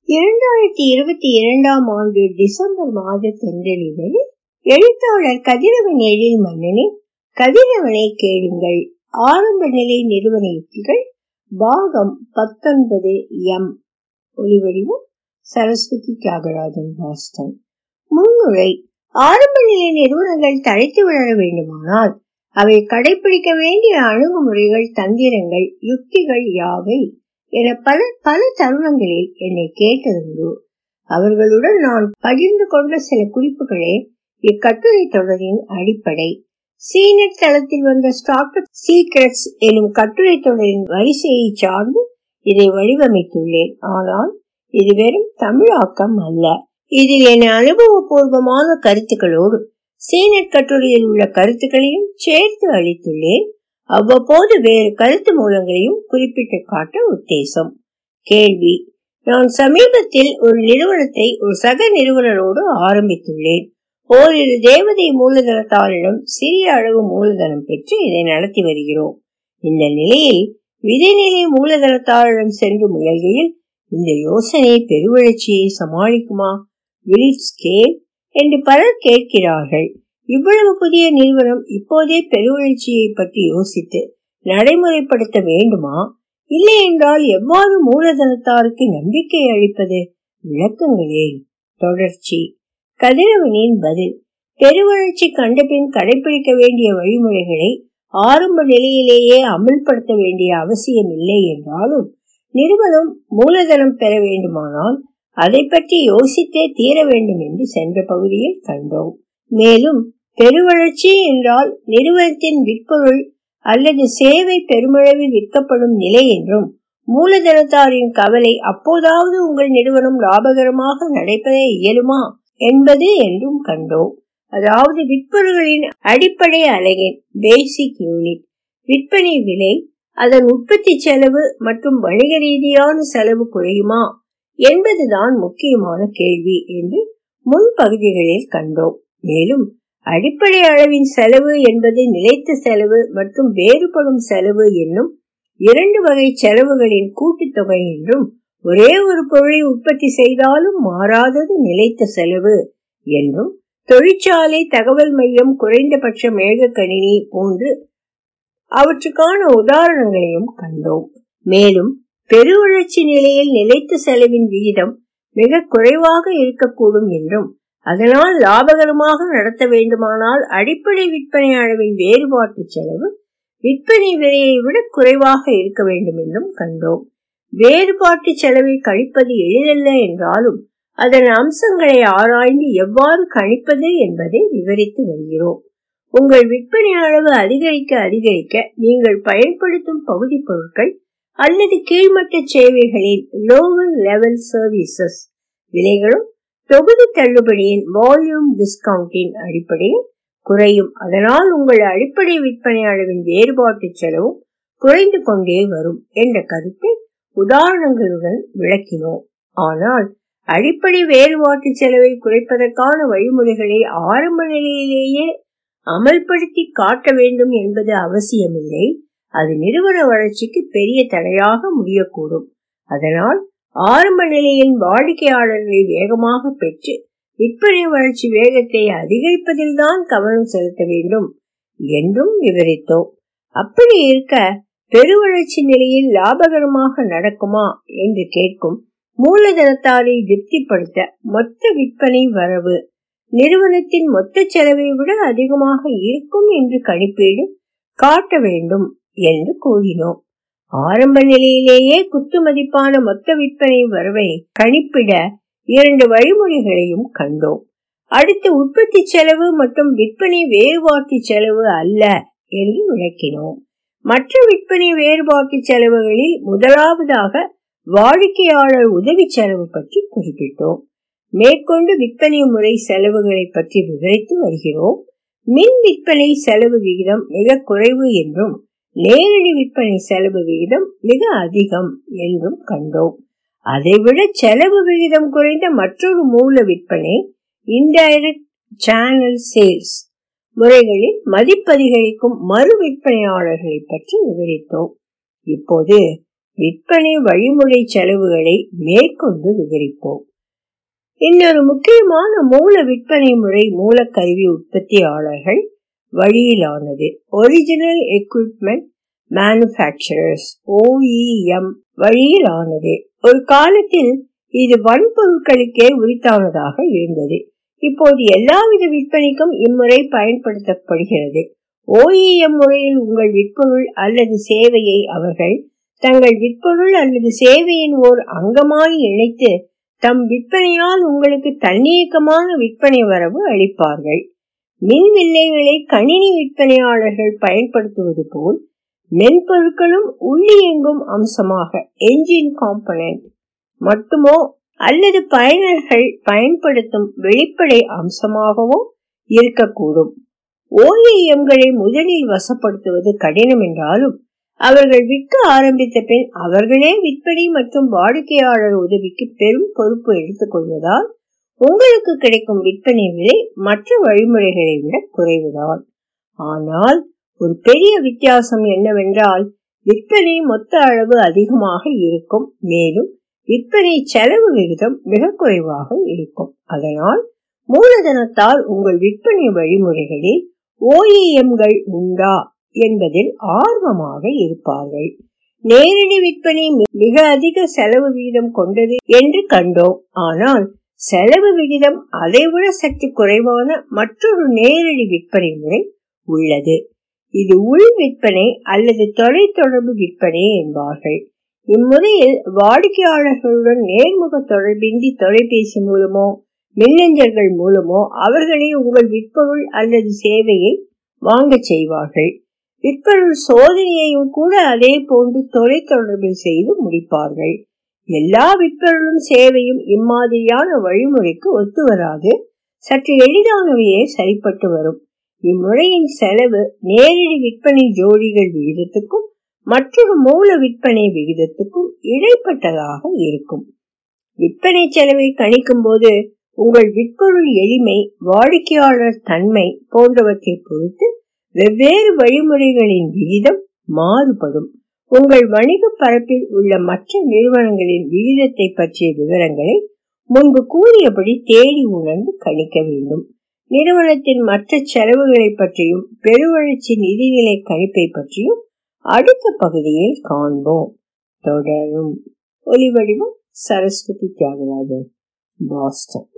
இரண்டாயிரத்தி இருபத்தி இரண்டாம் ஆண்டு டிசம்பர் மாத தென்றலில் எழுத்தாளர் கதிரவன் எழில் மன்னனின் கதிரவனை கேளுங்கள் ஆரம்ப நிலை நிறுவன யுக்திகள் பாகம் பத்தொன்பது எம் ஒலிவடிவம் சரஸ்வதி தியாகராஜன் பாஸ்டன் முன்னுரை ஆரம்ப நிலை நிறுவனங்கள் தழைத்து வளர வேண்டுமானால் அவை கடைபிடிக்க வேண்டிய அணுகுமுறைகள் தந்திரங்கள் யுக்திகள் யாவை என பல பல தருணங்களில் என்னை கேட்டதுண்டு அவர்களுடன் நான் பகிர்ந்து கொண்ட சில குறிப்புகளே இக்கட்டுரை தொடரின் அடிப்படை சீனட் தளத்தில் வந்த ஸ்டார்ட் அப் சீக்ரெட்ஸ் எனும் கட்டுரை தொடரின் வரிசையை சார்ந்து இதை வடிவமைத்துள்ளேன் ஆனால் இது வெறும் தமிழாக்கம் அல்ல இதில் என் அனுபவபூர்வமான கருத்துக்களோடு சீனட் கட்டுரையில் உள்ள கருத்துக்களையும் சேர்த்து அளித்துள்ளேன் அவ்வப்போது வேறு கருத்து மூலங்களையும் குறிப்பிட்டு காட்ட உத்தேசம் கேள்வி நான் சமீபத்தில் ஒரு நிறுவனத்தை ஒரு சக நிறுவனரோடு ஆரம்பித்துள்ளேன் ஓரிரு தேவதை மூலதனத்தாரிடம் சிறிய அளவு மூலதனம் பெற்று இதை நடத்தி வருகிறோம் இந்த நிலையில் விதைநிலை மூலதனத்தாரிடம் சென்று முயல்கையில் இந்த யோசனை பெருவளர்ச்சியை சமாளிக்குமா வில் ஸ்கேல் என்று பலர் கேட்கிறார்கள் இவ்வளவு புதிய நிறுவனம் இப்போதே பெருவளர்ச்சியை பற்றி யோசித்து நடைமுறைப்படுத்த வேண்டுமா இல்லை என்றால் எவ்வாறு மூலதனத்தாருக்கு நம்பிக்கை அளிப்பது விளக்கங்களேன் தொடர்ச்சி கதிரவனின் பதில் பெருவளர்ச்சி கண்டபின் கடைபிடிக்க வேண்டிய வழிமுறைகளை ஆரம்ப நிலையிலேயே அமல்படுத்த வேண்டிய அவசியம் இல்லை என்றாலும் நிறுவனம் மூலதனம் பெற வேண்டுமானால் அதை பற்றி யோசித்தே தீர வேண்டும் என்று சென்ற பகுதியில் கண்டோம் மேலும் பெருவளர்ச்சி என்றால் நிறுவனத்தின் விற்பொருள் அல்லது சேவை பெருமளவில் விற்கப்படும் நிலை என்றும் மூலதனத்தாரின் கவலை அப்போதாவது உங்கள் நிறுவனம் லாபகரமாக நடைபெற இயலுமா என்பது என்றும் கண்டோம் அதாவது விற்பொருள்களின் அடிப்படை அலகின் பேசிக் யூனிட் விற்பனை விலை அதன் உற்பத்தி செலவு மற்றும் வணிக ரீதியான செலவு குறையுமா என்பதுதான் முக்கியமான கேள்வி என்று முன் பகுதிகளில் கண்டோம் மேலும் அடிப்படை அளவின் செலவு என்பது நிலைத்த செலவு மற்றும் வேறுபடும் செலவு என்னும் இரண்டு வகை செலவுகளின் கூட்டுத்தொகை என்றும் ஒரே ஒரு பொருளை உற்பத்தி செய்தாலும் மாறாதது நிலைத்த செலவு என்றும் தொழிற்சாலை தகவல் மையம் குறைந்தபட்ச மேக கணினி போன்று அவற்றுக்கான உதாரணங்களையும் கண்டோம் மேலும் பெருவளர்ச்சி நிலையில் நிலைத்த செலவின் விகிதம் மிக குறைவாக இருக்கக்கூடும் என்றும் அதனால் லாபகரமாக நடத்த வேண்டுமானால் அடிப்படை விற்பனை அளவின் வேறுபாட்டு செலவு விற்பனை விலையை விட குறைவாக இருக்க வேண்டும் என்றும் கண்டோம் வேறுபாட்டு செலவை கழிப்பது எளிதல்ல என்றாலும் அதன் அம்சங்களை ஆராய்ந்து எவ்வாறு கணிப்பது என்பதை விவரித்து வருகிறோம் உங்கள் விற்பனை அளவு அதிகரிக்க அதிகரிக்க நீங்கள் பயன்படுத்தும் பகுதி பொருட்கள் அல்லது கீழ்மட்ட சேவைகளின் லோவர் லெவல் சர்வீசஸ் விலைகளும் தொகுதி தள்ளுபடியின் வால்யூம் டிஸ்கவுண்டின் அடிப்படையில் குறையும் அதனால் உங்கள் அடிப்படை விற்பனை அளவின் வேறுபாட்டு செலவும் குறைந்து கொண்டே வரும் என்ற கருத்தை உதாரணங்களுடன் விளக்கினோம் ஆனால் அடிப்படை வேறுபாட்டு செலவை குறைப்பதற்கான வழிமுறைகளை ஆரம்ப நிலையிலேயே அமல்படுத்தி காட்ட வேண்டும் என்பது அவசியமில்லை அது நிறுவன வளர்ச்சிக்கு பெரிய தடையாக முடியக்கூடும் அதனால் ஆரம்ப நிலையில் வாடிக்கையாளர்களை வேகமாக பெற்று விற்பனை வளர்ச்சி வேகத்தை அதிகரிப்பதில் தான் கவனம் செலுத்த வேண்டும் என்றும் விவரித்தோம் அப்படி இருக்க பெருவளர்ச்சி நிலையில் லாபகரமாக நடக்குமா என்று கேட்கும் மூலதனத்தாரை திருப்திப்படுத்த மொத்த விற்பனை வரவு நிறுவனத்தின் மொத்த செலவை விட அதிகமாக இருக்கும் என்று கணிப்பீடு காட்ட வேண்டும் என்று கூறினோம் ஆரம்ப நிலையிலேயே குத்து மதிப்பான மொத்த விற்பனை வரவை கணிப்பிட இரண்டு வழிமுறைகளையும் கண்டோம் அடுத்து உற்பத்தி செலவு மற்றும் விற்பனை வேறுபாட்டு செலவு அல்ல என்று விளக்கினோம் மற்ற விற்பனை வேறுபாட்டு செலவுகளில் முதலாவதாக வாடிக்கையாளர் உதவி செலவு பற்றி குறிப்பிட்டோம் மேற்கொண்டு விற்பனை முறை செலவுகளை பற்றி விவரித்து வருகிறோம் மின் விற்பனை செலவு விகிதம் மிக குறைவு என்றும் நேரடி விற்பனை செலவு விகிதம் மிக அதிகம் என்றும் கண்டோம் அதைவிட செலவு விகிதம் குறைந்த மற்றொரு மூல விற்பனை இன்டைரக்ட் சேனல் சேல்ஸ் முறைகளில் மதிப்பதிகரிக்கும் மறு விற்பனையாளர்களை பற்றி விவரித்தோம் இப்போது விற்பனை வழிமுறை செலவுகளை மேற்கொண்டு விவரிப்போம் இன்னொரு முக்கியமான மூல விற்பனை முறை மூலக்கருவி உற்பத்தியாளர்கள் வழியிலானது ஒரிஜினல் எக்யூப்மெண்ட் மேனுஃபேக்சரர்ஸ் ஓஇஎம் வழியிலானது ஒரு காலத்தில் இது வன்பொருட்களுக்கே உரித்தானதாக இருந்தது இப்போது எல்லாவித விற்பனைக்கும் இம்முறை பயன்படுத்தப்படுகிறது ஓஇஎம் முறையில் உங்கள் விற்பொருள் அல்லது சேவையை அவர்கள் தங்கள் விற்பொருள் அல்லது சேவையின் ஓர் அங்கமாய் இணைத்து தம் விற்பனையால் உங்களுக்கு தன்னியக்கமான விற்பனை வரவு அளிப்பார்கள் மின் வில்லைகளை கணினி விற்பனையாளர்கள் பயன்படுத்துவது போல் மென்பொருட்களும் உள்ளியங்கும் அம்சமாக என்ஜின் காம்பனன்ட் மட்டுமோ அல்லது பயனர்கள் பயன்படுத்தும் வெளிப்படை அம்சமாகவோ இருக்கக்கூடும் ஓஇஎம்களை முதலில் வசப்படுத்துவது கடினம் என்றாலும் அவர்கள் விற்க ஆரம்பித்த பின் அவர்களே விற்பனை மற்றும் வாடிக்கையாளர் உதவிக்கு பெரும் பொறுப்பு எடுத்துக் கொள்வதால் உங்களுக்கு கிடைக்கும் விற்பனை விலை மற்ற வழிமுறைகளை விட குறைவுதான் ஆனால் ஒரு பெரிய வித்தியாசம் என்னவென்றால் விற்பனை மொத்த அளவு அதிகமாக இருக்கும் மேலும் விற்பனை செலவு விகிதம் மிக குறைவாக இருக்கும் அதனால் மூலதனத்தால் உங்கள் விற்பனை வழிமுறைகளில் ஓஇஎம்கள் உண்டா என்பதில் ஆர்வமாக இருப்பார்கள் நேரடி விற்பனை மிக அதிக செலவு விகிதம் கொண்டது என்று கண்டோம் ஆனால் செலவு விகிதம் அதைவிட சற்று குறைவான மற்றொரு நேரடி விற்பனை முறை உள்ளது இது உள் விற்பனை அல்லது தொலைத்தொடர்பு விற்பனை என்பார்கள் இம்முறையில் வாடிக்கையாளர்களுடன் நேர்முக தொடர்பின்றி தொலைபேசி மூலமோ மின்னஞ்சல்கள் மூலமோ அவர்களே உங்கள் விற்பொருள் அல்லது சேவையை வாங்க செய்வார்கள் விற்பொருள் சோதனையையும் கூட அதே போன்று தொலைத்தொடர்பில் செய்து முடிப்பார்கள் எல்லா விற்பொருளும் சேவையும் இம்மாதிரியான வழிமுறைக்கு ஒத்து வராது சற்று எளிதானவையே சரிப்பட்டு வரும் இம்முறையின் செலவு நேரடி விற்பனை ஜோடிகள் விகிதத்துக்கும் மற்றொரு மூல விற்பனை விகிதத்துக்கும் இடைப்பட்டதாக இருக்கும் விற்பனை செலவை கணிக்கும் போது உங்கள் விற்பொருள் எளிமை வாடிக்கையாளர் தன்மை போன்றவற்றை பொறுத்து வெவ்வேறு வழிமுறைகளின் விகிதம் மாறுபடும் உங்கள் வணிக பரப்பில் உள்ள மற்ற நிறுவனங்களின் விகிதத்தை பற்றிய விவரங்களை முன்பு கூறியபடி தேடி உணர்ந்து கணிக்க வேண்டும் நிறுவனத்தின் மற்ற செலவுகளை பற்றியும் பெருவளர்ச்சி நிதிநிலை கணிப்பை பற்றியும் அடுத்த பகுதியில் காண்போம் தொடரும் ஒலிவடிவம் சரஸ்வதி தியாகராஜன் பாஸ்டன்